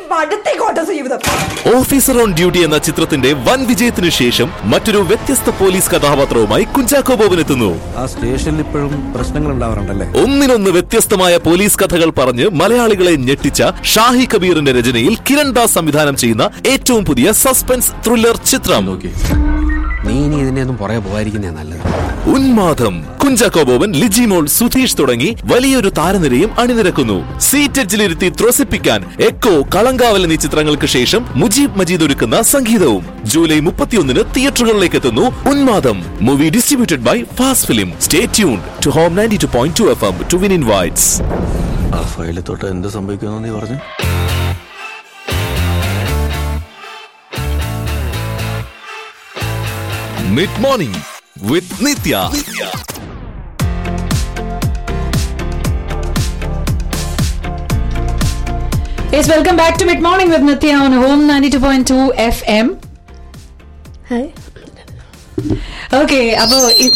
മടുത്തേക്കോട്ടെ ജീവിതം officer on duty എന്ന ചിത്രത്തിന്റെ വൻ വിജയത്തിനു ശേഷം മറ്റൊരു വ്യത്യസ്ത പോലീസ് കഥാപാത്രവുമായി കുഞ്ചാക്കോ ബോബൻ എത്തുന്നു ആ സ്റ്റേഷനിൽ ഇപ്പോഴും പ്രശ്നങ്ങൾ ഉണ്ടാവാറുണ്ടല്ലേ ഒന്നിനൊന്ന് വ്യത്യസ്തമായ പോലീസ് കഥകൾ പറഞ്ഞ് മലയാളികളെ ഞെട്ടിച്ച ഷാഹി കബീറിന്റെ രചനയിൽ കിരൺ ദാസ് സംവിധാനം ചെയ്യുന്ന ഏറ്റവും പുതിയ സസ്പെൻസ് ത്രില്ലർ ചിത്രം നീ ഇനി ഇതിന്റെ ഒന്നും പുറകെ പോകാതിരിക്കുന്നേ നല്ലത് ഉന്മാദം കുഞ്ചാക്കോ ബോബൻ ലിജിമോൾ സുധീഷ് തുടങ്ങി വലിയൊരു താരനിരയും അണിനിരക്കുന്നു സീറ്റെഡ്ജിലിരുത്തി ത്രസിപ്പിക്കാൻ എക്കോ കളങ്കാവൽ എന്നീ ചിത്രങ്ങൾക്ക് ശേഷം മുജീബ് മജീദ് ഒരുക്കുന്ന സംഗീതവും ജൂലൈ മുപ്പത്തിയൊന്നിന് തിയേറ്ററുകളിലേക്ക് എത്തുന്നു Unmadam movie distributed by fast film stay tune to home ninety two point two FM to win വിൻ ഇൻവൈറ്റ്സ് ആ ഫയലിൽ തൊട്ട് എന്ത് സംഭവിക്കുമെന്ന് നീ പറഞ്ഞു mid morning with Nithya yes welcome back to mid morning with Nithya on home ninety two point two FM hi okay ഓക്കെ അപ്പോ ഇ-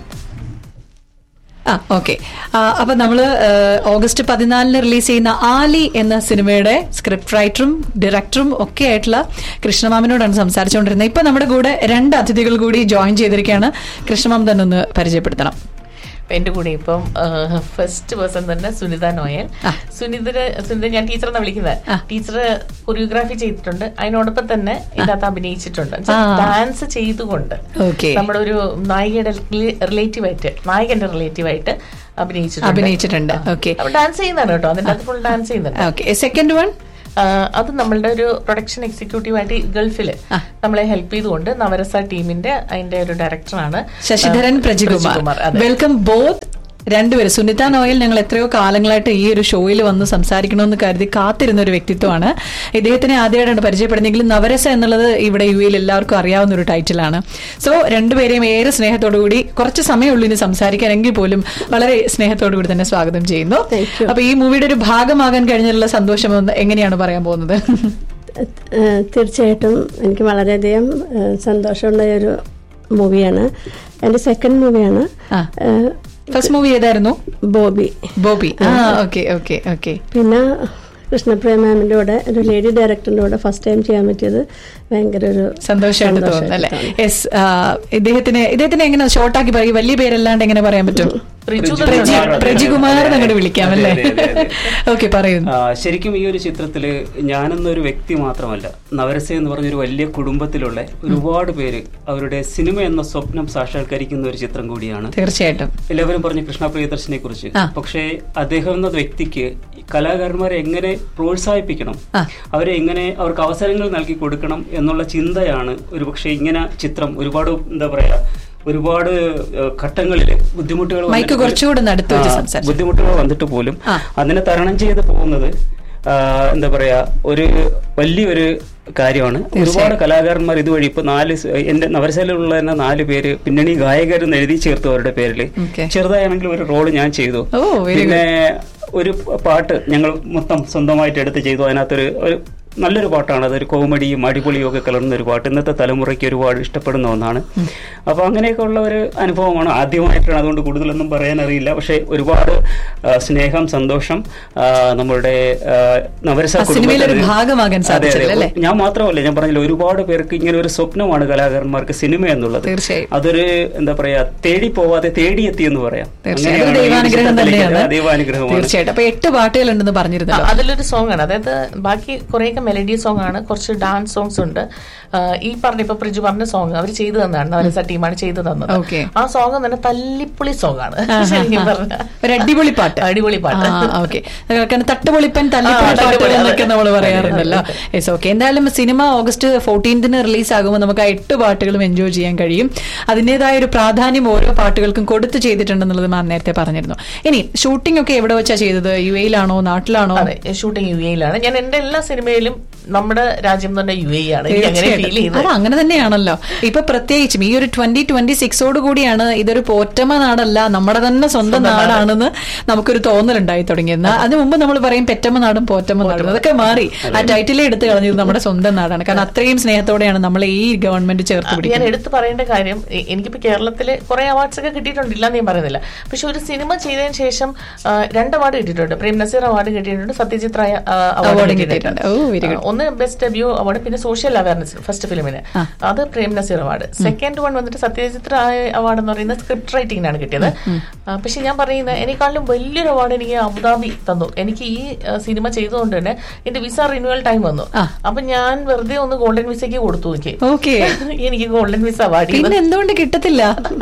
ആ ഓക്കെ അപ്പൊ നമ്മള് ആ, ഓഗസ്റ്റ് പതിനാലിന് റിലീസ് ചെയ്യുന്ന ആലി എന്ന സിനിമയുടെ സ്ക്രിപ്റ്റ് റൈറ്ററും ഡയറക്ടറും ഒക്കെ ആയിട്ടുള്ള കൃഷ്ണമാമിനോടാണ് സംസാരിച്ചുകൊണ്ടിരുന്നത് ഇപ്പൊ നമ്മുടെ കൂടെ രണ്ട് അതിഥികൾ കൂടി ജോയിൻ ചെയ്തിരിക്കുകയാണ് കൃഷ്ണമാം തന്നെ ഒന്ന് പരിചയപ്പെടുത്തണം എന്റെ കൂടെ ഇപ്പം ഫസ്റ്റ് പേഴ്സൺ തന്നെ സുനിത നോയൽ ആ. സുനിത സുനിത ഞാൻ ടീച്ചർ എന്നാ വിളിക്കുന്നത് ആ. ടീച്ചർ കൊറിയോഗ്രാഫി ചെയ്തിട്ടുണ്ട് അതിനോടൊപ്പം തന്നെ ഇതിനകത്ത് അഭിനയിച്ചിട്ടുണ്ട് ആ. ഡാൻസ് ചെയ്തുകൊണ്ട് Okay. നമ്മുടെ ഒരു നായികയുടെ റിലേറ്റീവ് ആയിട്ട് നായകന്റെ റിലേറ്റീവ് ആയിട്ട് അഭിനയിച്ചിട്ടുണ്ട് അഭിനയിച്ചിട്ടുണ്ട്. Okay. അപ്പൊ ഡാൻസ് ചെയ്യുന്നതാണ് കേട്ടോ അതിന്റെ അത് ഫുൾ ഡാൻസ് ചെയ്യുന്നുണ്ട് ഓക്കെ സെക്കൻഡ് വൺ ആ, അത് നമ്മളുടെ ഒരു പ്രൊഡക്ഷൻ എക്സിക്യൂട്ടീവ് ആയിട്ട് ഗൾഫിൽ ആ. നമ്മളെ ഹെൽപ്പ് ചെയ്തുകൊണ്ട് നവരസ ടീമിന്റെ അതിന്റെ ഒരു ഡയറക്ടറാണ് ശശിധരൻ പ്രജികുമാർ അതെ. വെൽക്കം ബോത്ത് രണ്ടുപേരും സുനിത നോയൽ ഞങ്ങൾ എത്രയോ കാലങ്ങളായിട്ട് ഈ ഒരു ഷോയിൽ വന്ന് സംസാരിക്കണമെന്ന് കരുതി കാത്തിരുന്ന ഒരു വ്യക്തിത്വമാണ് ഇദ്ദേഹത്തിനെ ആദ്യമായിട്ടാണ് പരിചയപ്പെടുന്നെങ്കിലും നവരസ എന്നുള്ളത് ഇവിടെ യു എയിൽ എല്ലാവർക്കും അറിയാവുന്ന ഒരു ടൈറ്റിലാണ് സോ രണ്ടുപേരെയും ഏറെ സ്നേഹത്തോടു കൂടി കുറച്ച് സമയമുള്ളൂ ഇനി സംസാരിക്കാനെങ്കിൽ പോലും വളരെ സ്നേഹത്തോടു കൂടി തന്നെ സ്വാഗതം ചെയ്യുന്നു Thank you. അപ്പൊ ഈ മൂവിയുടെ ഒരു ഭാഗമാകാൻ കഴിഞ്ഞുള്ള സന്തോഷം ഒന്ന് എങ്ങനെയാണ് പറയാൻ പോകുന്നത് ഏഹ് തീർച്ചയായിട്ടും എനിക്ക് വളരെയധികം ഏഹ് സന്തോഷമുണ്ടായ ഒരു മൂവിയാണ് എൻ്റെ സെക്കൻഡ് മൂവിയാണ് ആ. ഫസ്റ്റ് മൂവി ഏതായിരുന്നു ബോബി ബോബി ആ ഓക്കെ ഓക്കെ ഓക്കെ പിന്നെ കൃഷ്ണപ്രിയ മാമിൻ്റെ കൂടെ ഒരു ലേഡി ഡയറക്ടറിൻ്റെ കൂടെ ഫസ്റ്റ് ടൈം ചെയ്യാൻ പറ്റിയത് ഭയങ്കര ഒരു സന്തോഷമായിട്ട് തോന്നുന്നു അല്ലെ യെസ് ഇദ്ദേഹത്തിന് ഇദ്ദേഹത്തിന് എങ്ങനെ ഷോർട്ടാക്കി പറയും വലിയ പേരല്ലാണ്ട് എങ്ങനെ പറയാൻ പറ്റും പ്രിജു പ്രജി പ്രജികുമാർ അങ്ങോട്ട് വിളിക്കാം അല്ലേ അതെ, അതെ, അതെ. ഓക്കെ പറയുന്നു ആ, ശരിക്കും ഈ ഒരു ചിത്രത്തില് ഞാനെന്നൊരു വ്യക്തി മാത്രമല്ല നവരസ എന്ന് പറഞ്ഞൊരു വലിയ കുടുംബത്തിലുള്ള ഒരുപാട് പേര് അവരുടെ സിനിമ എന്ന സ്വപ്നം സാക്ഷാത്കരിക്കുന്ന ഒരു ചിത്രം കൂടിയാണ് തീർച്ചയായിട്ടും എല്ലാവരും പറഞ്ഞു കൃഷ്ണ പ്രിയദർശനെ കുറിച്ച് ആ. പക്ഷേ അദ്ദേഹം എന്ന വ്യക്തിക്ക് കലാകാരന്മാരെ എങ്ങനെ പ്രോത്സാഹിപ്പിക്കണം ആ. അവരെ എങ്ങനെ അവർക്ക് അവസരങ്ങൾ നൽകി കൊടുക്കണം എന്നുള്ള ചിന്തയാണ് ഒരുപക്ഷെ ഇങ്ങനെ ചിത്രം ഒരുപാട് എന്താ പറയാ ഒരുപാട് ഘട്ടങ്ങളിൽ ബുദ്ധിമുട്ടുകൾ മൈക്ക് വന്നിട്ട് കുറച്ചുകൂടെ ഒന്ന് അടുത്ത് വെച്ച് ആ, സംസാരിച്ചു. ബുദ്ധിമുട്ടുകൾ വന്നിട്ട് പോലും ആ. അതിനെ തരണം ചെയ്ത് പോകുന്നത് ആ, എന്താ പറയാ ഒരു വലിയൊരു കാര്യമാണ് ഒരുപാട് കലാകാരന്മാർ ഇതുവഴി ഇപ്പൊ നാല് സ് എന്റെ നവരശൈലിലുള്ള തന്നെ നാല് പേര് പിന്നണി ഗായകരെന്ന് എഴുതി ചേർത്തു അവരുടെ പേരിൽ Okay. ചെറുതായാണെങ്കിലും ഒരു റോള് ഞാൻ ചെയ്തു ഓ, very പിന്നെ ഒരു പാട്ട് ഞങ്ങൾ മൊത്തം സ്വന്തമായിട്ട് എടുത്ത് ചെയ്തു അതിനകത്തൊരു ഒരു നല്ലൊരു പാട്ടാണ് അതൊരു കോമഡിയും അടിപൊളിയും ഒക്കെ കലർന്ന ഒരു പാട്ട് ഇന്നത്തെ തലമുറയ്ക്ക് ഒരുപാട് ഇഷ്ടപ്പെടുന്ന ഒന്നാണ് അപ്പൊ അങ്ങനെയൊക്കെ ഉള്ള ഒരു അനുഭവമാണ് ആദ്യമായിട്ടാണ് അതുകൊണ്ട് കൂടുതലൊന്നും പറയാൻ അറിയില്ല പക്ഷെ ഒരുപാട് ആ, സ്നേഹം സന്തോഷം ആ, നമ്മളുടെ ആ, നവരസ ആ സിനിമയിലൊരു കുടുംബത്തിന് ഭാഗമാകാൻ അതെ, സാധിച്ചല്ലോ, അതെ. അല്ലേ? ഞാൻ മാത്രമല്ല ഞാൻ പറഞ്ഞില്ല ഒരുപാട് പേർക്ക് ഇങ്ങനെ ഒരു സ്വപ്നമാണ് കലാകാരന്മാർക്ക് സിനിമ എന്നുള്ളത് തീർച്ചയായും. അതൊരു എന്താ പറയാ തേടി പോവാതെ തേടിയെത്തി എന്ന് പറയാം തീർച്ചയായും അങ്ങനെയാണ് അതൊരു ഈ ദൈവാനുഗ്രഹം ചിത്രത്തിലേക്ക് തന്നെയാണ് അത് ദൈവാനുഗ്രഹമാണ് തീർച്ചയായിട്ടും അപ്പൊ എട്ട് പാട്ടുകളുണ്ടെന്ന് ആ, പറഞ്ഞിരുന്നല്ലോ അതിലൊരു സോങ് ആണ് അതായത് ബാക്കി കുറേയൊക്കെ മെലഡി സോങ് ആണ് കുറച്ച് ഡാൻസ് സോങ്സ് ഉണ്ട് ആ, ഈ പറഞ്ഞ ഇപ്പൊ പ്രിജു പറഞ്ഞ സോങ് അവർ ചെയ്തു തന്നതാണ് നവരസ ടീമാണ് ചെയ്തു തന്നത് Okay. ആ സോങ് തന്നെ തല്ലിപ്പൊളി സോങ് ആണ് ശരിക്കും പറഞ്ഞാ. ഒരു അടിപൊളി പാട്ട് അടിപൊളി പാട്ട് ഓക്കെ കാരണം തട്ടുപൊളിപ്പൻ തല്ലിപ്പൊളി ആ, പാട്ടുകൾ തട്ടുപൊളി, എന്നൊക്കെ അതെ. നമ്മൾ അതെ, പറയാറുണ്ടല്ലോ അതെ, യെസ് ഓക്കെ എന്തായാലും സിനിമ ഓഗസ്റ്റ് ഫോർട്ടീൻത്തിന് റിലീസ് ആകുമ്പോൾ നമുക്ക് ആ എട്ട് പാട്ടുകളും എൻജോയ് ചെയ്യാൻ കഴിയും അതിൻ്റെതായ ഒരു പ്രാധാന്യം ഓരോ പാട്ടുകൾക്കും കൊടുത്തു ചെയ്തിട്ടുണ്ടെന്നുള്ളത് മാം നേരത്തെ പറഞ്ഞിരുന്നു ഇനി ഷൂട്ടിംഗ് ഒക്കെ എവിടെ വെച്ചാ ചെയ്തത് യു എയിലാണോ നാട്ടിലാണോ അതെ ഷൂട്ടിംഗ് യു എയിലാണ് ഞാൻ എന്റെ എല്ലാ സിനിമയിലും നമ്മുടെ രാജ്യം തന്നെ യു എ ആണ് എനിക്ക് അങ്ങനെ ഫീൽ തീർച്ചയായിട്ടും. ചെയ്യുന്നത് അത് അങ്ങനെ തന്നെയാണല്ലോ ഇപ്പൊ പ്രത്യേകിച്ചും ഈ ഒരു ട്വന്റി ട്വന്റി സിക്സോട് കൂടിയാണ് ഇതൊരു പോറ്റമ്മ നാടല്ല നമ്മുടെ തന്നെ സ്വന്തം നാടാണെന്ന് നമുക്കൊരു തോന്നലുണ്ടായി തുടങ്ങിയത് അതിനു മുമ്പ് നമ്മൾ പറയും പെറ്റമ്മ നാടും പോറ്റമ്മ നാടും അതൊക്കെ മാറി ആ ടൈറ്റിലേ എടുത്ത് കളഞ്ഞത് നമ്മുടെ സ്വന്തം നാടാണ് കാരണം അത്രയും സ്നേഹത്തോടെയാണ് നമ്മളെ ഈ ഗവൺമെന്റ് ചേർത്ത് ഞാൻ പിടിക്കുന്നത് എടുത്തു പറയേണ്ട കാര്യം എ- എനിക്കിപ്പോ കേരളത്തില് കുറെ അവാർഡ്സ് ഒക്കെ കിട്ടിയിട്ടുണ്ട് ഇല്ലാന്ന് ഞാൻ പറയുന്നില്ല പക്ഷെ ഒരു സിനിമ ചെയ്തതിന് ശേഷം ആ, രണ്ട് അവാർഡ് കിട്ടിയിട്ടുണ്ട് പ്രേം നസീർ അവാർഡ് കിട്ടിയിട്ടുണ്ട് സത്യജിത് റായ Award അവാർഡ് കിട്ടിയിട്ടുണ്ട്. കിട്ടിയിട്ടുണ്ട് ഓ, very വെരി ഗുഡ് ഒന്ന് ബെസ്റ്റ് ഡെബ്യൂ അവാർഡ് പിന്നെ സോഷ്യൽ അവയർനെസ് ഫസ്റ്റ് ഫിലിമിന് അത് Prem Nazir award second one വന്നിട്ട് സത്യജിത്ര അവാർഡ് എന്ന് പറയുന്നത് സ്ക്രിപ്റ്റ് റൈറ്റിംഗിനാണ് കിട്ടിയത് ആ, പക്ഷെ ഞാൻ പറയുന്നത് എന്നെക്കാളും വലിയൊരു അവാർഡ് എനിക്ക് അബുദാബി തന്നു എനിക്ക് ഈ ആ, സിനിമ ചെയ്തുകൊണ്ട് തന്നെ എന്റെ വിസ റിന്യൂവൽ ടൈം വന്നു ആ. അപ്പൊ ഞാൻ വെറുതെ ഒന്ന് ഗോൾഡൻ വിസയ്ക്ക് കൊടുത്തു എനിക്ക് ഓക്കെ എനിക്ക് ഗോൾഡൻ വിസ അവാർഡ് പിന്നെ എന്തുകൊണ്ട് കിട്ടത്തില്ല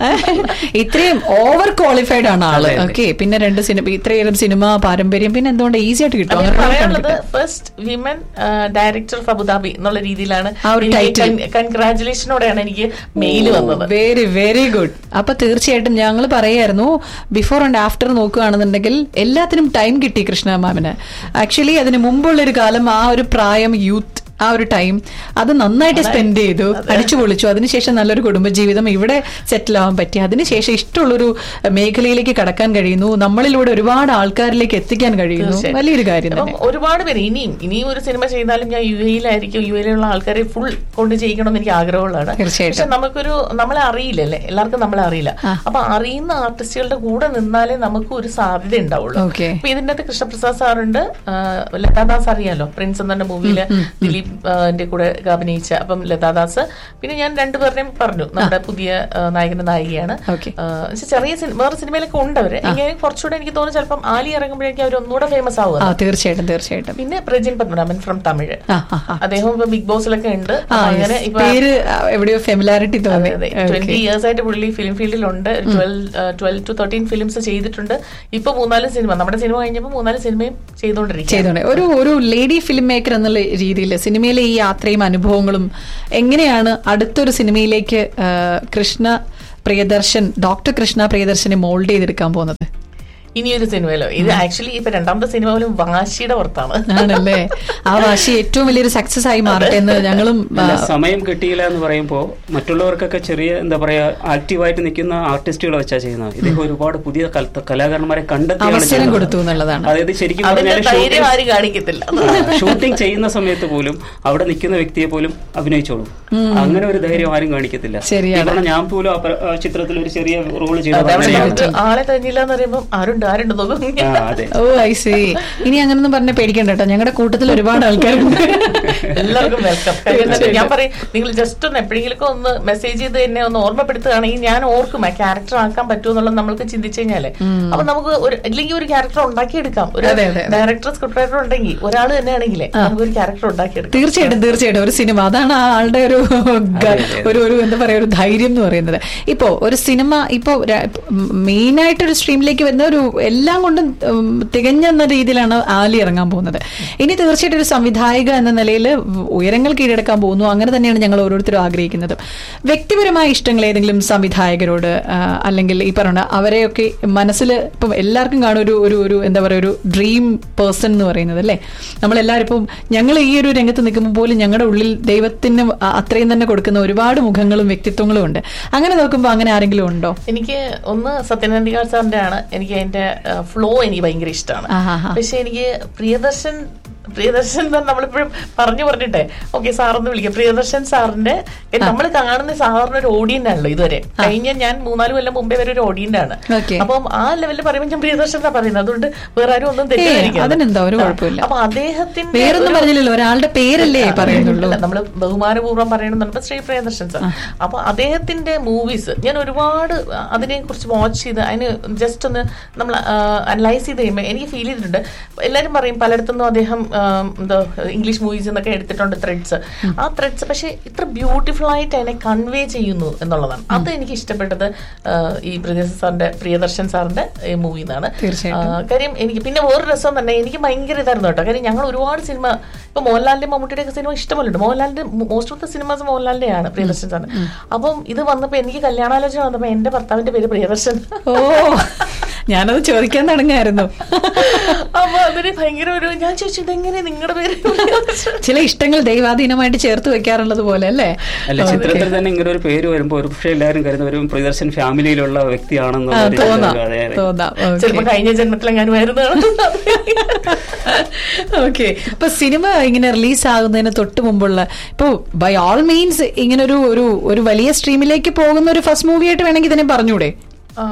ഇത്രയും ഓവർ ക്വാളിഫൈഡ് ആണ് ആള് ഓക്കെ പിന്നെ രണ്ട് സിനിമ ഇത്രയേറെ സിനിമ പാരമ്പര്യം പിന്നെ എന്തുകൊണ്ട് ഈസി ആയിട്ട് കിട്ടും അത് അങ്ങനെ പറയാനുള്ളത് കിട്ടും. First women director of Abu Dhabi എന്നുള്ള രീതിയിലാണ് ആ ഒരു title. കൺഗ്രാചുലേഷനോടെയാണ് എനിക്ക് മെയിൽ വന്നത് വെരി വെരി ഗുഡ് അപ്പൊ തീർച്ചയായിട്ടും ഞങ്ങൾ പറയായിരുന്നു ബിഫോർ ആൻഡ് ആഫ്റ്റർ നോക്കുകയാണെന്നുണ്ടെങ്കിൽ എല്ലാത്തിനും ടൈം കിട്ടി കൃഷ്ണ മാമിന് ആക്ച്വലി അതിന് മുമ്പുള്ള ഒരു കാലം ആ ഒരു പ്രായം യൂത്ത് ആ ഒരു ടൈം അത് നന്നായിട്ട് സ്പെൻഡ് ചെയ്തു അടിച്ചു പൊളിച്ചു അതിനുശേഷം നല്ലൊരു കുടുംബജീവിതം ഇവിടെ സെറ്റിൽ ആവാൻ പറ്റി അതിനുശേഷം ഇഷ്ടമുള്ളൊരു മേഖലയിലേക്ക് കടക്കാൻ കഴിയുന്നു നമ്മളിലൂടെ ഒരുപാട് ആൾക്കാരിലേക്ക് എത്തിക്കാൻ കഴിയുന്നു തീർച്ചയായും. വലിയൊരു കാര്യം അപ്പം തന്നെ ഒരുപാട് പേര് ഇനിയും ഇനിയും ഒരു സിനിമ ചെയ്താലും ഞാൻ യു എയിലായിരിക്കും യു എയിലുള്ള ആൾക്കാരെ ഫുൾ കൊണ്ട് ചെയ്യിക്കണമെന്ന് എനിക്ക് ആഗ്രഹമുള്ളതാണ് തീർച്ചയായിട്ടും. പക്ഷെ നമുക്കൊരു നമ്മളെ അറിയില്ലല്ലേ എല്ലാവർക്കും നമ്മളെ അറിയില്ല അപ്പൊ അറിയുന്ന ആർട്ടിസ്റ്റുകളുടെ കൂടെ നിന്നാലേ നമുക്ക് ഒരു സാധ്യത ഉണ്ടാവുള്ളൂ Okay. അപ്പൊ ഇതിന്റെ അകത്ത് കൃഷ്ണപ്രസാദ് സാറുണ്ട് ആ, ലതാദാസ് അറിയാലോ പ്രിൻസ് എന്ന മൂവിയില് ദിലീപ് ആ, ന്റെ കൂടെ അഭിനയിച്ച അപ്പം ലതാദാസ് പിന്നെ ഞാൻ രണ്ടുപേരുടെയും പറഞ്ഞു നമ്മുടെ പുതിയ ആ, നായകന്റെ നായികയാണ് Okay. ആ, പക്ഷെ ചെറിയ സിനിമ വേറെ സിനിമയിലൊക്കെ ഉണ്ട് അവര് എങ്ങനെ കുറച്ചുകൂടെ എനിക്ക് തോന്നുന്നു ചിലപ്പം ആലി ഇറങ്ങുമ്പോഴേക്കും അവർ ഒന്നുകൂടെ ഫേമസ് ആവുക ആ തീർച്ചയായിട്ടും തീർച്ചയായിട്ടും പിന്നെ പ്രജിൻ പത്മനാഭൻ ഫ്രം തമിഴ് ആ, ആ, ആ. അദ്ദേഹം ഇപ്പൊ ബിഗ് ബോസിലൊക്കെ ഉണ്ട് ആ, അപ്പൊ അങ്ങനെ yes. ഇപ്പൊ പേര് ആ, എവിടെയോ ഫെമിലാരിറ്റി തോന്നി ട്വന്റി Okay. ഇയേഴ്സ് ആയിട്ട് പുള്ളി ഫിലിം ഫീൽഡിലുണ്ട് twelve twelve to thirteen films ചെയ്തിട്ടുണ്ട് ഇപ്പൊ മൂന്നാല് സിനിമ നമ്മുടെ സിനിമ കഴിഞ്ഞപ്പോൾ മൂന്നാല് സിനിമയും ചെയ്തുകൊണ്ടിരിക്കും ചെയ്തോണ്ട് ഒരു ഒരു ലേഡി ഫിലിം മേക്കർ എന്നുള്ള രീതിയിൽ സിനിമയിലെ ഈ യാത്രയും അനുഭവങ്ങളും എങ്ങനെയാണ് അടുത്തൊരു സിനിമയിലേക്ക് ആ, കൃഷ്ണ പ്രിയദർശൻ ഡോക്ടർ കൃഷ്ണ പ്രിയദർശനെ മോൾഡ് ചെയ്തെടുക്കാൻ പോകുന്നത് ഇനിയൊരു സിനിമയിലോ ഇത് ആക്ച്വലി ഇപ്പൊ രണ്ടാമത്തെ സിനിമ പോലും വാശിയുടെ പുറത്താണ് ആണല്ലേ ആ വാശി ഏറ്റവും വലിയൊരു സക്സസ് ആയി മാറട്ടെ എന്ന് ഞങ്ങളും ആ, അല്ല, സമയം കിട്ടിയില്ല എന്ന് പറയുമ്പോൾ മറ്റുള്ളവർക്കൊക്കെ ചെറിയ എന്താ പറയാ ആക്റ്റീവായിട്ട് നിൽക്കുന്ന ആർട്ടിസ്റ്റുകളെ വെച്ചാ ചെയ്യുന്നത് ഇദ്ദേഹം ഒരുപാട് പുതിയ കല- കലാകാരന്മാരെ കണ്ടെത്തിയാണ് അവസരം ചെയ്യുന്നത്. കൊടുത്തു എന്നുള്ളതാണ് അതായത് ശരിക്കും അതിന്റെ പറഞ്ഞാൽ ധൈര്യം ആരും കാണിക്കത്തില്ല ഷൂട്ടിംഗ് ചെയ്യുന്ന സമയത്ത് പോലും അവിടെ നിൽക്കുന്ന വ്യക്തിയെ പോലും അഭിനയിച്ചോളും അങ്ങനെ ഒരു ധൈര്യം ആരും കാണിക്കത്തില്ല ശരിയാണ്. കാരണം ഞാൻ പോലും ആ പ്ര- ആ ചിത്രത്തിൽ ഒരു ചെറിയ റോള് അതെ, അവിടെ ചെയ്തു നമുക്ക് ആളെ തന്നില്ല എന്ന് പറയുമ്പോൾ ആരുണ്ട് ആരുണ്ട് നോക്കും അതെ ഓ ഐ സി ഇനി അങ്ങനൊന്നും പറഞ്ഞ പേടിക്കണ്ട കേട്ടോ ഞങ്ങളുടെ കൂട്ടത്തിൽ ഒരുപാട് ആൾക്കാരുണ്ട് എല്ലാവർക്കും വെൽക്കം ഞാൻ പറയും നിങ്ങൾ ജസ്റ്റ് ഒന്ന് എപ്പോഴെങ്കിലും ഒന്ന് മെസ്സേജ് ചെയ്ത് എന്നെ ഒന്ന് ഓർമ്മപ്പെടുത്തുകയാണെങ്കിൽ ഞാൻ ഓർക്കും ആ ക്യാരക്ടർ ആക്കാൻ പറ്റുമെന്നുള്ളത് നമ്മൾക്ക് ചിന്തിച്ചു കഴിഞ്ഞാല് അപ്പൊ നമുക്ക് ഒരു അല്ലെങ്കിൽ ഒരു ക്യാരക്ടർ ഉണ്ടാക്കിയെടുക്കാം ഒരു അതെ, അതെ, അതെ. ഡയറക്ടർ സ്ക്രിപ്റ്റ് റൈറ്റർ ഉണ്ടെങ്കിൽ ഒരാൾ തന്നെയാണെങ്കിലേ നമുക്ക് ഒരു ക്യാരക്ടർ ഉണ്ടാക്കിയെടുക്കാം തീർച്ചയായിട്ടും തീർച്ചയായിട്ടും ഒരു സിനിമ അതാണ് ആ ആളുടെ ഒരു ഗ- ഒരു ഒരു എന്താ പറയാ ഒരു ധൈര്യം എന്ന് പറയുന്നത് ഇപ്പോ ഒരു സിനിമ ഇപ്പോ മെയിൻ ആയിട്ട് ഒരു സ്ട്രീമിലേക്ക് വരുന്ന ഒരു എല്ലാം കൊണ്ടും ഉം, തികഞ്ഞ എന്ന രീതിയിലാണ് ആലി ഇറങ്ങാൻ പോകുന്നത് ഇനി തീർച്ചയായിട്ടും ഒരു സംവിധായിക എന്ന നിലയിൽ ഉയരങ്ങൾ കീഴടക്കാൻ പോകുന്നു അങ്ങനെ തന്നെയാണ് ഞങ്ങൾ ഓരോരുത്തരും ആഗ്രഹിക്കുന്നത് വ്യക്തിപരമായ ഇഷ്ടങ്ങൾ ഏതെങ്കിലും സംവിധായകരോട് ആ, അല്ലെങ്കിൽ ഈ പറഞ്ഞ അവരെയൊക്കെ മനസ്സിൽ ഇപ്പം എല്ലാവർക്കും കാണും ഒരു ഒരു ഒരു എന്താ പറയുക ഒരു ഡ്രീം പേഴ്സൺ എന്ന് പറയുന്നത് അല്ലേ നമ്മളെല്ലാവരും ഇപ്പം ഞങ്ങൾ ഈ ഒരു രംഗത്ത് നിൽക്കുമ്പോൾ പോലും ഞങ്ങളുടെ ഉള്ളിൽ ദൈവത്തിന് അ- അത്രയും തന്നെ കൊടുക്കുന്ന ഒരുപാട് മുഖങ്ങളും വ്യക്തിത്വങ്ങളും ഉണ്ട് അങ്ങനെ നോക്കുമ്പോൾ അങ്ങനെ ആരെങ്കിലും ഉണ്ടോ എനിക്ക് ഒന്ന് സത്യനന്ദികാർ സാറിന്റെ ആണ് എനിക്ക് അതിന്റെ ഫ്ലോ എനിക്ക് ഭയങ്കര ഇഷ്ടമാണ് ആഹാഹാ. പക്ഷെ എനിക്ക് പ്രിയദർശൻ പ്രിയദർശൻ എന്ന് നമ്മളിപ്പോഴും പറഞ്ഞു പറഞ്ഞിട്ടെ ഓക്കെ സാറൊന്ന് വിളിക്കാം പ്രിയദർശൻ സാറിന്റെ നമ്മൾ കാണുന്ന സാറിന് ഒരു ഓഡിയന്റ് ആണല്ലോ ഇതുവരെ കഴിഞ്ഞ ഞാൻ മൂന്നാല് കൊല്ലം മുമ്പേ വരെ ഒരു ഓഡിയന്റ് ആണ് Okay. അപ്പം ആ ലെവലിൽ പറയുമ്പോൾ ഞാൻ പ്രിയദർശൻ എന്നാ പറയുന്നത് അതുകൊണ്ട് വേറെ ആരും ഒന്നും തെറ്റിദ്ധരിക്കരുത്. അതിനെന്താ ഒരു ആ, കുഴപ്പമില്ല. അപ്പൊ അദ്ദേഹത്തിന്റെ വേറൊന്നും ഒരു- പറഞ്ഞില്ലല്ലോ ഒരാളുടെ പേരല്ലേ പറയുന്നുള്ളൂ അല്ല, നമ്മള് ബഹുമാനപൂർവ്വം പറയണമെന്നുണ്ട് ശ്രീ പ്രിയദർശൻ സാർ അപ്പൊ അദ്ദേഹത്തിന്റെ മൂവീസ് ഞാൻ ഒരുപാട് അതിനെ കുറിച്ച് വാച്ച് ചെയ്ത് അതിന് ജസ്റ്റ് ഒന്ന് നമ്മൾ അനലൈസ് ചെയ്ത് കഴിയുമ്പോൾ എനിക്ക് ഫീൽ ചെയ്തിട്ടുണ്ട് എല്ലാവരും പറയും പലയിടത്തുനിന്നും അദ്ദേഹം ആ, എന്താ ഇംഗ്ലീഷ് മൂവീസ് എന്നൊക്കെ എടുത്തിട്ടുണ്ട് ത്രെഡ്സ് ആ ത്രെഡ്സ് പക്ഷെ ഇത്ര ബ്യൂട്ടിഫുൾ ആയിട്ട് അതിനെ കൺവേ ചെയ്യുന്നു എന്നുള്ളതാണ് അത് എനിക്ക് ഇഷ്ടപ്പെട്ടത് ആ, ഈ പ്രിയദർശൻ സാറിന്റെ പ്രിയദർശൻ സാറിന്റെ മൂവി എന്നാണ് തീർച്ചയായിട്ടും. ആ, കാര്യം എനിക്ക് പിന്നെ വേറൊരു രസം തന്നെ എനിക്ക് ഭയങ്കര ഇതായിരുന്നു കേട്ടോ കാര്യം ഞങ്ങൾ ഒരുപാട് സിനിമ ഇപ്പൊ മോഹൻലാലിന്റെ മമ്മൂട്ടിയുടെ ഒക്കെ സിനിമ ഇഷ്ടമല്ലുണ്ട് മോഹൻലാലിന്റെ മോസ്റ്റ് ഓഫ് ദ സിനിമാസ് മോഹൻലാലിന്റെ ആണ് പ്രിയദർശൻ സാറിന് അപ്പം ഇത് വന്നപ്പോ എനിക്ക് കല്യാണാലോചന വന്നപ്പോ എന്റെ ഭർത്താവിന്റെ പേര് പ്രിയദർശൻ ഓ ഞാനത് ചോദിക്കാൻ തുടങ്ങായിരുന്നു അപ്പൊ അതിന് ഭയങ്കര ഒരു ഞാൻ ചോദിച്ചു ഇതെങ്ങനെ നിങ്ങളുടെ പേര് പ്രിയദർശൻ?" ചില ഇഷ്ടങ്ങൾ ദൈവാധീനമായിട്ട് ചേർത്ത് വെക്കാറുള്ളത് പോലെ അല്ലേ അല്ല ചിത്രത്തിൽ തന്നെ ഇങ്ങനെ ഒരു പേര് വരുമ്പോൾ ഒരു പക്ഷേ എല്ലാവരും കരുതുന്ന ഒരു പ്രിയദർശൻ ഫാമിലിയിലുള്ള ആ, വ്യക്തിയാണെന്നുള്ള ഒരു തോന്നാം അതെ, അതെ. തോന്നാം ചിലപ്പോ കഴിഞ്ഞ ജന്മത്തിലെങ്ങാനും ഓക്കെ ഇപ്പൊ സിനിമ ഇങ്ങനെ റിലീസ് ആകുന്നതിന് തൊട്ട് മുമ്പുള്ള ഇപ്പൊ ബൈ ഓൾ മീൻസ് ഇങ്ങനെ ഒരു ഒരു ഒരു വലിയ സ്ട്രീമിലേക്ക് പോകുന്ന ഒരു ഫസ്റ്റ് മൂവി ആയിട്ട് വേണമെങ്കിൽ ഇതിനെ പറഞ്ഞൂടെ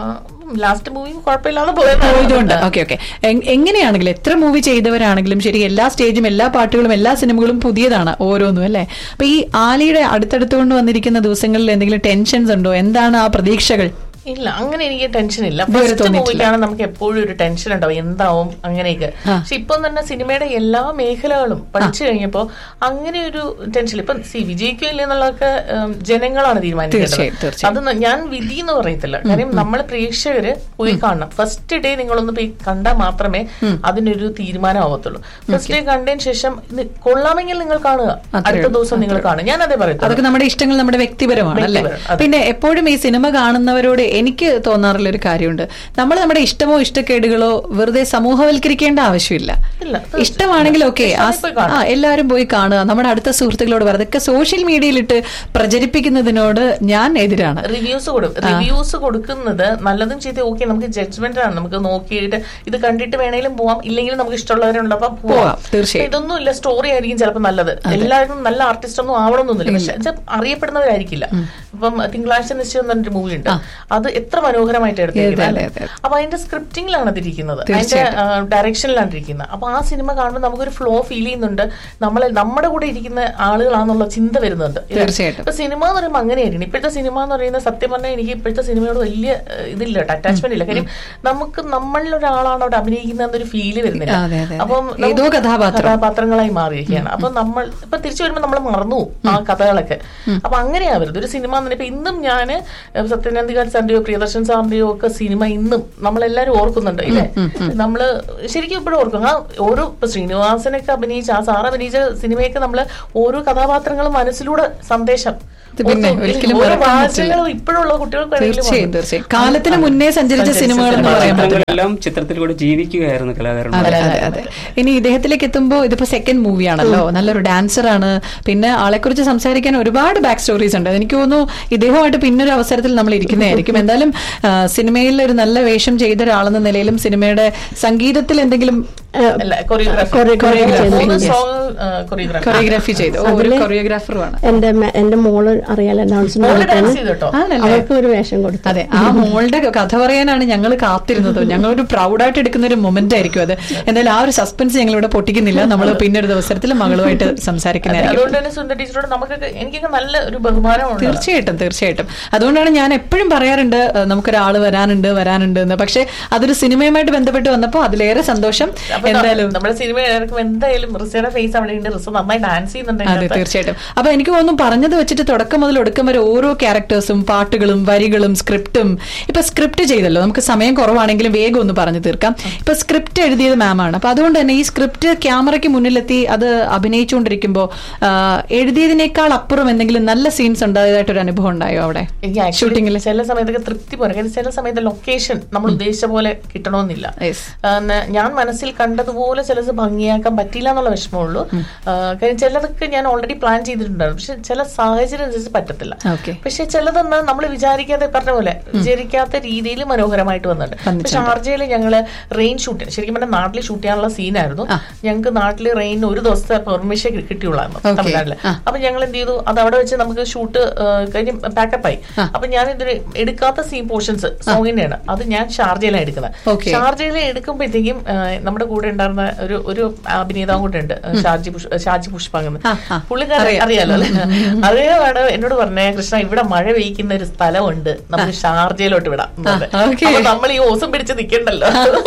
ലാസ്റ്റ് മൂവിയും കുഴപ്പമില്ലാതെ പോയതാണ് പോയതുകൊണ്ട് ഓക്കെ ഓക്കെ എങ്ങനെയാണെങ്കിലും എത്ര മൂവി ചെയ്തവരാണെങ്കിലും ശരി എല്ലാ സ്റ്റേജും എല്ലാ പാട്ടുകളും എല്ലാ സിനിമകളും പുതിയതാണ് ഓരോന്നും അല്ലേ അപ്പൊ ഈ ആലിയുടെ അടുത്തടുത്ത് കൊണ്ട് വന്നിരിക്കുന്ന ദിവസങ്ങളിൽ എന്തെങ്കിലും ടെൻഷൻസ് ഉണ്ടോ എന്താണ് ആ പ്രതീക്ഷകൾ ഇല്ല അങ്ങനെ എനിക്ക് ടെൻഷൻ ഇല്ല ഇതുവരെ ഫസ്റ്റ് തോന്നിയിട്ടില്ല. മൂവിക്കാണ് നമുക്ക് എപ്പോഴും ഒരു ടെൻഷൻ ഉണ്ടാവും എന്താവും അങ്ങനെയൊക്കെ പക്ഷെ ഇപ്പം തന്നെ സിനിമയുടെ എല്ലാ മേഖലകളും പഠിച്ചു കഴിഞ്ഞപ്പോ അങ്ങനെ ഒരു ടെൻഷൻ ഇപ്പം സി വിജയിക്കും ഇല്ല എന്നുള്ളതൊക്കെ ഉം, ജനങ്ങളാണ് തീരുമാനിക്കേണ്ടത് തീർച്ചയായും, തീർച്ചയായും. അത് ന- ഞാൻ വിധി എന്ന് പറയത്തില്ല കാര്യം നമ്മൾ പ്രേക്ഷകര് പോയി കാണണം ഫസ്റ്റ് ഡേ നിങ്ങളൊന്ന് പോയി കണ്ടാൽ മാത്രമേ അതിനൊരു തീരുമാനം ആവത്തുള്ളൂ ഫസ്റ്റ് ഡേ കണ്ടതിന് ശേഷം ഇത് കൊള്ളാമെങ്കിൽ നിങ്ങൾ കാണുക അടുത്ത ദിവസം നിങ്ങൾ കാണുക ഞാൻ അതേ പറയത്തുള്ളൂ അതൊക്കെ നമ്മുടെ ഇഷ്ടങ്ങൾ നമ്മുടെ വ്യക്തിപരമാണ് അല്ലേ വ്യക്തിപരം, അതെ. പിന്നെ എപ്പോഴും ഈ സിനിമ കാണുന്നവരോട് എനിക്ക് തോന്നാറുള്ള ഒരു കാര്യമുണ്ട് നമ്മൾ നമ്മുടെ ഇഷ്ടമോ ഇഷ്ടക്കേടുകളോ വെറുതെ സമൂഹവൽക്കരിക്കേണ്ട ആവശ്യമില്ല ഇല്ല, തീർച്ചയായും. ഇഷ്ടമാണെങ്കിൽ ഓക്കെ ഇഷ്ടമാണെങ്കിൽ പോയി കാണുക. ആ എല്ലാവരും പോയി കാണുക നമ്മുടെ അടുത്ത സുഹൃത്തുക്കളോട് പറയുക അതൊക്കെ സോഷ്യൽ മീഡിയയിലിട്ട് പ്രചരിപ്പിക്കുന്നതിനോട് ഞാൻ എതിരാണ് റിവ്യൂസ് കൊടുക്കും റിവ്യൂസ് കൊടുക്കുന്നത് നല്ലതും ചെയ്ത് ഓക്കെ നമുക്ക് ജഡ്ജ്മെന്റ് ആണ് നമുക്ക് നോക്കിയിട്ട് ഇത് കണ്ടിട്ട് വേണേലും പോവാം ഇല്ലെങ്കിലും നമുക്ക് ഇഷ്ടമുള്ളവരുണ്ടപ്പോ പോവാം, തീർച്ചയായും. ഇതൊന്നും ഇല്ല സ്റ്റോറി ആയിരിക്കും ചിലപ്പോൾ നല്ലത് എല്ലാവരും നല്ല ആർട്ടിസ്റ്റ് ഒന്നും ആവണമെന്നൊന്നുമില്ല പക്ഷെ ഇത് അറിയപ്പെടുന്നവരായിരിക്കില്ല ഇപ്പം തിങ്കളാഴ്ച നിശ്ചയം എന്ന് പറഞ്ഞൊരു മൂവി ഉണ്ട് അത് എത്ര മനോഹരമായിട്ട് അതെ, എടുത്തിരിക്കുന്നത് അതെ, അതെ. അപ്പൊ അതിന്റെ സ്ക്രിപ്റ്റിംഗിലാണ് അതിരിക്കുന്നത് അതിന്റെ തീർച്ചയായിട്ടും. ഡയറക്ഷനിലാണ് ഇരിക്കുന്നത് അപ്പൊ ആ സിനിമ കാണുമ്പോൾ നമുക്കൊരു ഫ്ലോ ഫീൽ ചെയ്യുന്നുണ്ട് നമ്മളെ നമ്മുടെ കൂടെ ഇരിക്കുന്ന ആളുകളാണെന്നുള്ള ചിന്ത വരുന്നുണ്ട് തീർച്ചയായിട്ടും. ഇപ്പൊ സിനിമ എന്ന് പറയുമ്പോൾ അങ്ങനെയായിരിക്കും ഇപ്പോഴത്തെ സിനിമ എന്ന് പറയുന്നത് സത്യം പറഞ്ഞാൽ എനിക്ക് ഇപ്പോഴത്തെ സിനിമയോട് വലിയ ഏഹ്, ഇതില്ല അറ്റാച്ച്മെന്റ് ഇല്ല കാര്യം നമുക്ക് നമ്മളിൽ ഒരാളാണ് അവിടെ അഭിനയിക്കുന്ന എന്നൊരു ഫീല് വരുന്നില്ല അതെ, അതെ, അതെ. അപ്പം ഏതോ നമുക്ക് കഥാപാത്രം. കഥാപാത്രങ്ങളായി മാറിയിരിക്കുകയാണ് അപ്പൊ നമ്മൾ ഇപ്പൊ തിരിച്ചു വരുമ്പോൾ നമ്മൾ മറന്നു പോകും ആ കഥകളൊക്കെ അപ്പൊ അങ്ങനെയാവരുത് ഒരു സിനിമ എന്ന് ഇപ്പൊ ഇന്നും ഞാൻ സത്യനന്ദികാട് സാറിന്റെയോ പ്രിയദർശൻ സാറിന്റെയോ ഒക്കെ സിനിമ ഇന്നും നമ്മളെല്ലാരും ഓർക്കുന്നുണ്ട് ഇല്ലേ നമ്മള് ശരിക്കും ഇപ്പോഴും ഓർക്കും ആ ഓരോ ഇപ്പൊ ശ്രീനിവാസനൊക്കെ അഭിനയിച്ച ആ സാർ അഭിനയിച്ച സിനിമയൊക്കെ നമ്മള് ഓരോ കഥാപാത്രങ്ങളും മനസ്സിലൂടെ സന്ദേശം ഇത് പിന്നെ ഓർത്ത് ഒരിക്കലും ഓരോ മറക്കാൻ പറ്റില്ല. വാചകങ്ങളും ഇപ്പോഴുള്ള കുട്ടികൾക്ക് വേണമെങ്കിലും തീർച്ചയായും വന്നു. തീർച്ചയായും കാലത്തിന് മുന്നേ സഞ്ചരിച്ച സഞ്ചരിച്ച സിനിമകൾ എന്ന് സിനിമകൾ. പറയാൻ പറ്റില്ല ചിത്രങ്ങളെല്ലാം ചിത്രത്തിലൂടെ ജീവിക്കുകയായിരുന്നു കലാകാരന്മാർ അതെ അതെ അതെ ഇനി ഇദ്ദേഹത്തിലേക്ക് എത്തുമ്പോൾ ഇതിപ്പോ സെക്കൻഡ് മൂവിയാണല്ലോ നല്ലൊരു ഡാൻസർ ആണ് പിന്നെ ആളെക്കുറിച്ച് സംസാരിക്കാൻ ഒരുപാട് ബാക്ക് സ്റ്റോറീസ് ഉണ്ട് എനിക്ക് തോന്നുന്നു ഇദ്ദേഹമായിട്ട് പിന്നൊരു അവസരത്തിൽ നമ്മൾ ഇരിക്കുന്നതായിരിക്കും എന്തായാലും ആ, സിനിമയിൽ ഒരു നല്ല വേഷം ചെയ്ത ഒരാളെന്ന നിലയിലും സിനിമയുടെ സംഗീതത്തിൽ എന്തെങ്കിലും അല്ല കൊറിയോഗ്രാഫി choreography മൂന്ന് ചെയ്തു. സോങ് കൊറിയോഗ്രാഫി കൊറിയോഗ്രാഫി ചെയ്തു ഓ, ഒരു അതില് കൊറിയോഗ്രാഫറുമാണ് എന്റെ മ- എന്റെ മോള് അറിയാലോ ഡാൻസിന് മോള് പോയിട്ടാണ് ഡാൻസ് ചെയ്തു കേട്ടോ ആണല്ലേ അവൾക്ക് ഒരു വേഷം കൊടുത്തു അതെ ആ മോളുടെ കഥ പറയാനാണ് ഞങ്ങൾ കാത്തിരുന്നത് ഞങ്ങളൊരു പ്രൗഡായിട്ട് എടുക്കുന്ന ഒരു മൊമെന്റ് ആയിരിക്കും അത് എന്തായാലും ആ ഒരു സസ്പെൻസ് ഞങ്ങൾ ഇവിടെ പൊട്ടിക്കുന്നില്ല നമ്മൾ പിന്നൊരു അവസരത്തിൽ മകളുമായിട്ട് സംസാരിക്കുന്നതായിരിക്കും അതുകൊണ്ട് തന്നെ സുന്ദർ ടീച്ചറോട് നമുക്കൊക്കെ എനിക്കൊക്കെ നല്ല ഒരു ബഹുമാനമുണ്ട് തീർച്ചയായിട്ടും തീർച്ചയായിട്ടും അതുകൊണ്ടാണ് ഞാൻ എപ്പോഴും പറയാറുണ്ട് ഏഹ്, നമുക്കൊരാൾ വരാനുണ്ട് വരാനുണ്ട് എന്ന് പക്ഷെ അതൊരു സിനിമയുമായിട്ട് ബന്ധപ്പെട്ട് വന്നപ്പോൾ അതിലേറെ സന്തോഷം അപ്പൊ ന- എന്തായാലും നമ്മുടെ സിനിമ ഇറക്കുമ്പോൾ എന്തായാലും റിസയുടെ ഫേസ് അവിടെ ഉണ്ട് റിസ നന്നായി ഡാൻസ് ചെയ്യുന്നുണ്ട് അതെ ഇതിനകത്ത്. തീർച്ചയായിട്ടും അപ്പൊ എനിക്ക് തോന്നുന്നു പറഞ്ഞത് വെച്ചിട്ട് തുടക്കം മുതൽ ഒടുക്കം വരെ ഓരോ ക്യാരക്ടേഴ്സും പാട്ടുകളും വരികളും സ്ക്രിപ്റ്റും ഇപ്പൊ സ്ക്രിപ്റ്റ് ചെയ്തല്ലോ നമുക്ക് സമയം കുറവാണെങ്കിലും വേഗം ഒന്ന് പറഞ്ഞു തീർക്കാം ഇപ്പൊ സ്ക്രിപ്റ്റ് എഴുതിയത് മാമാണ് അപ്പൊ അതുകൊണ്ട് തന്നെ ഈ സ്ക്രിപ്റ്റ് ക്യാമറയ്ക്ക് മുന്നിലെത്തി അത് അഭിനയിച്ചുകൊണ്ടിരിക്കുമ്പോൾ എഴുതിയതിനേക്കാൾ അപ്പുറം എന്തെങ്കിലും നല്ല സീൻസ് ഉണ്ടായതായിട്ട് ഒരു അനുഭവം ഉണ്ടായോ അവിടെ എനിക്ക് actually ഷൂട്ടിങ്ങിൽ ചില സമയത്തൊക്കെ തൃപ്തി പോലെ കാര്യം ചില സമയത്ത് ലൊക്കേഷൻ നമ്മൾ ഉദ്ദേശിച്ച പോലെ കിട്ടണമെന്നില്ല Yes. ആ, ന- ഞാൻ മനസ്സിൽ കണ്ടതുപോലെ ചിലത് ഭംഗിയാക്കാൻ പറ്റില്ല എന്നുള്ള വിഷമമുള്ളൂ ആ, കാര്യം ചിലതൊക്കെ ഞാൻ ഓൾറെഡി പ്ലാൻ ചെയ്തിട്ടുണ്ടായിരുന്നു പക്ഷെ ചില സാഹചര്യം അനുസരിച്ച് പറ്റത്തില്ല ഓക്കെ പക്ഷെ ചിലതൊന്ന് നമ്മൾ വിചാരിക്കാതെ പറഞ്ഞ പോലെ വിചാരിക്കാത്ത രീതിയിൽ മനോഹരമായിട്ട് വന്നിട്ടുണ്ട് വന്നിട്ടുണ്ട്. ഷാർജയിൽ ഞങ്ങള് റെയിൻ ഷൂട്ട് ശരിക്കും പറഞ്ഞാൽ നാട്ടിൽ ഷൂട്ട് ചെയ്യാനുള്ള സീനായിരുന്നു ഞങ്ങൾക്ക് നാട്ടിൽ റെയിൻ ഒരു ദിവസത്തെ പെർമിഷൻ കിട്ടിയുള്ളായിരുന്നു Okay. തമിഴ്നാട്ടില് ആ. അപ്പൊ ഞങ്ങൾ എന്ത് ചെയ്തു അത് അവിടെ വെച്ച് നമുക്ക് ഷൂട്ട് കഴിഞ്ഞ് പാക്കപ്പ് ആയി അപ്പൊ ഞാൻ ഇതിന് എടുക്കാത്ത സീൻ പോർഷൻസ് സോങ്ങിന്റെയാണ് അത് ഞാൻ ഷാർജയിലാണ് എടുക്കുന്നത് Okay. ഷാർജയിൽ എടുക്കുമ്പോഴത്തേക്കും ആ, നമ്മുടെ കൂടെ ഉണ്ടായിരുന്ന ഒരു ഒരു അഭിനേതാവും കൂടെ ഉണ്ട് ഷാജി പുഷ് ഷാജി പുഷ്പാങ്കെന്ന് ആ, ആ. പുള്ളിക്കാരൻ അറിയാം. അറിയാലോ അല്ലെ അതേപാട് എന്നോട് പറഞ്ഞേ കൃഷ്ണ ഇവിടെ മഴ പെയ്ക്കുന്ന ഒരു സ്ഥലമുണ്ട് നമുക്ക് ഷാർജയിലോട്ട് വിടാം എന്ന് പറഞ്ഞ്. okay. അപ്പൊ നമ്മൾ ഈ ഓസം പിടിച്ച് നിക്കണ്ടല്ലോ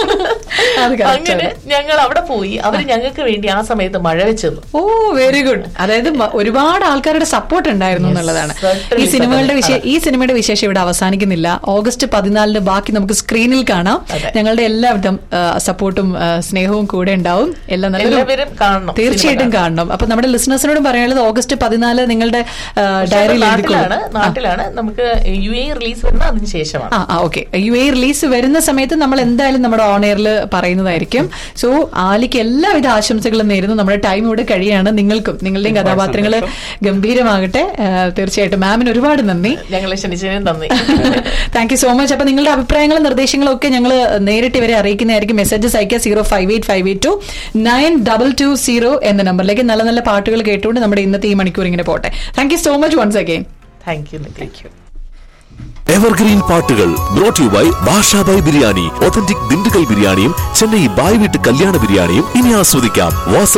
അത് correct അങ്ങനെ ഞങ്ങൾ അവിടെ പോയി അവര് ഞങ്ങൾക്ക് വേണ്ടി ആ സമയത്ത് മഴ വെച്ചു തന്നു ഓ വെരി ഗുഡ് അതായത് മ- ഒരുപാട് ആൾക്കാരുടെ സപ്പോർട്ട് ഉണ്ടായിരുന്നു എന്നുള്ളതാണ് certainly, ഈ സിനിമകളുടെ certainly. വിശേ ഈ സിനിമയുടെ വിശേഷം ഇവിടെ അവസാനിക്കുന്നില്ല ഓഗസ്റ്റ് പതിനാലിന് ബാക്കി നമുക്ക് സ്ക്രീനിൽ കാണാം അതെ. ഞങ്ങളുടെ എല്ലാവിധം സപ്പോർട്ടും സ്നേഹവും കൂടെ ഉണ്ടാവും എല്ലാം നല്ലൊരു എല്ലാവരും കാണണം തീർച്ചയായിട്ടും സിനിമ കാണണം അപ്പൊ നമ്മുടെ ലിസണേഴ്സിനോടും പറയാനുള്ളത് ഓഗസ്റ്റ് പതിനാല് നിങ്ങളുടെ പക്ഷേ ഡയറിയിൽ നാട്ടിലാണ് നാട്ടിലാണ് നമുക്ക് യു എ റിലീസ് വരുന്ന അതിന് ശേഷമാണ് ആ ആ ഓക്കെ യു എ റിലീസ് വരുന്ന സമയത്ത് നമ്മൾ എന്തായാലും നമ്മുടെ ഓണയറിൽ പറയുന്നതായിരിക്കും സോ ആലിക്ക് എല്ലാവിധ ആശംസകളും നേരുന്നു നമ്മുടെ ടൈം ഇവിടെ കഴിയാണ് നിങ്ങൾക്കും നിങ്ങളുടെയും കഥാപാത്രങ്ങൾ ഗംഭീരമാകട്ടെ ആ, തീർച്ചയായിട്ടും മാമിന് ഒരുപാട് നന്ദി ഞങ്ങളെ ക്ഷണിച്ചതിനും നന്ദി താങ്ക് യു സോ മച്ച് അപ്പൊ നിങ്ങളുടെ അഭിപ്രായങ്ങളും നിർദ്ദേശങ്ങളും ഒക്കെ ഞങ്ങൾ നേരിട്ട് ഇവരെ അറിയിക്കുന്നതായിരിക്കും മെസ്സേജസ് അയക്കുക zero five eight five eight two nine double two zero എന്ന നമ്പറിലേക്ക് നല്ല നല്ല പാട്ടുകൾ കേട്ടുകൊണ്ട് നമ്മുടെ ഇന്നത്തെ ഈ മണിക്കൂർ ഇങ്ങനെ പോട്ടെ thank you so much once again thank you thank you evergreen പാട്ടുകൾ brought you by Bashabhai biryani authentic Dindigul ബിരിയാണിയും ചെന്നൈ ബായ് വീട്ട് കല്യാണ ബിരിയാണിയും ഇനി ആസ്വദിക്കാം വാസ